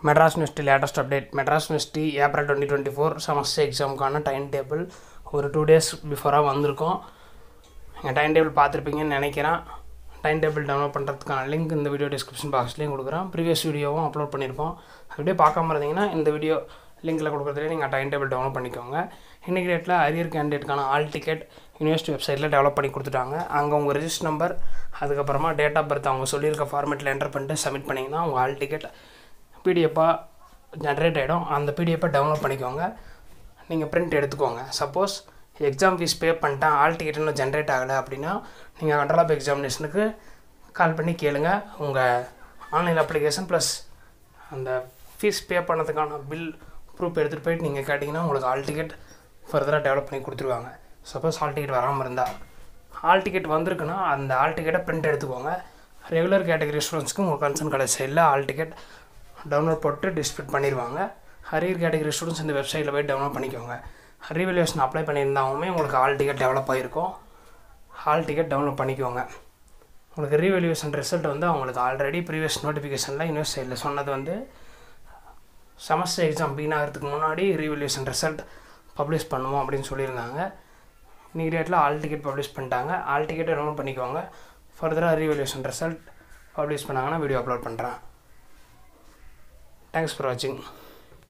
Madras university latest update Madras university April twenty twenty four semester எக்ஸாமுக்கான time table ஒரு two days பிஃபோராக வந்திருக்கோம் எங்கள் டைம் டேபிள் பார்த்துருப்பீங்கன்னு நினைக்கிறேன் டைம் டேபிள் டவுன்லோட் பண்ணுறதுக்கான லிங்க் இந்த வீடியோ டிஸ்கிரிப்ஷன் பாக்ஸ்லேயும் கொடுக்குறேன் ப்ரீவியஸ் வீடியோவும் அப்லோட் பண்ணியிருப்போம் அப்படியே பார்க்காம இருந்தீங்கன்னா இந்த வீடியோ லிங்கில் கொடுக்குறதுலேயே நீங்கள் டைம் டேபிள் டவுன்லோட் பண்ணிக்கோங்க இன்றைக்கி டேட்டில் அரியர் கேண்டிடேட்கான ஆல் டிக்கெட் யூனிவர்சிட்டி வெப்சைட்டில் டெவலப் பண்ணி கொடுத்துட்டாங்க அங்கே உங்கள் ரெஜிஸ்டர் நம்பர் அதுக்கப்புறமா டேட் ஆஃப் பர்த் அவங்க சொல்லியிருக்க ஃபார்மேட்டில் என்டர் பண்ணிட்டு சப்மிட் பண்ணிங்கன்னா உங்கள் ஆல் டிக்கெட் பிடிஎஃபாக ஜென்ரேட் ஆகிடும் அந்த பிடிஎஃபை டவுன்லோட் பண்ணிக்கோங்க நீங்கள் பிரிண்ட் எடுத்துக்கோங்க சப்போஸ் எக்ஸாம் ஃபீஸ் பே பண்ணிட்டேன் ஆல் டிக்கெட் இன்னும் ஜென்ரேட் ஆகலை அப்படின்னா நீங்கள் கண்ட்ரோல் ஆஃப் எக்ஸாமினேஷனுக்கு கால் பண்ணி கேளுங்க உங்கள் ஆன்லைன் அப்ளிகேஷன் ப்ளஸ் அந்த ஃபீஸ் பே பண்ணதுக்கான பில் ப்ரூஃப் எடுத்துகிட்டு போயிட்டு நீங்கள் கேட்டிங்கன்னா உங்களுக்கு ஆல் டிக்கெட் ஃபர்தராக டெவலப் பண்ணி கொடுத்துருவாங்க சப்போஸ் ஆல் டிக்கெட் வராமல் இருந்தால் ஆல் டிக்கெட் வந்திருக்குன்னா அந்த ஆல் டிக்கெட்டை பிரிண்ட் எடுத்துக்கோங்க ரெகுலர் கேட்டகரி ஸ்டூடெண்ட்ஸ்க்கு உங்கள் கன்சர்ன் காலேஜ் சைடில் ஆல் டிக்கெட் டவுன்லோட் போட்டு டிஸ்ட்ரிபியூட் பண்ணிடுவாங்க ஹரியர் கேட்டகரி ஸ்டூடெண்ட்ஸ் இந்த வெப்சைட்டில் போய் டவுன்லோட் பண்ணிக்கோங்க ரீவல்யூஷன் அப்ளை பண்ணியிருந்தாலுமே உங்களுக்கு ஆல் டிக்கெட் டெவலப் ஆகிருக்கும் ஹால் டிக்கெட் டவுன்லோட் பண்ணிக்கோங்க உங்களுக்கு ரீவல்யூஷன் ரிசல்ட் வந்து அவங்களுக்கு ஆல்ரெடி ப்ரீவியஸ் நோட்டிஃபிகேஷனில் யூனிவர்சிட்டியில் சொன்னது வந்து செமஸ்டர் எக்ஸாம் பீன் ஆகிறதுக்கு முன்னாடி ரீவல்யூஷன் ரிசல்ட் பப்ளிஷ் பண்ணுவோம் அப்படின்னு சொல்லியிருந்தாங்க இன்றைக்கி டேட்டில் ஆல் டிக்கெட் பப்ளிஷ் பண்ணிட்டாங்க ஆல் டிக்கெட்டை டவுன்லோட் பண்ணிக்கோங்க ஃபர்தராக ரீவல்யூஷன் ரிசல்ட் பப்ளிஷ் பண்ணாங்கன்னா வீடியோ அப்லோட் பண்ணுறேன் தேங்க்ஸ் ஃபார் வாட்சிங்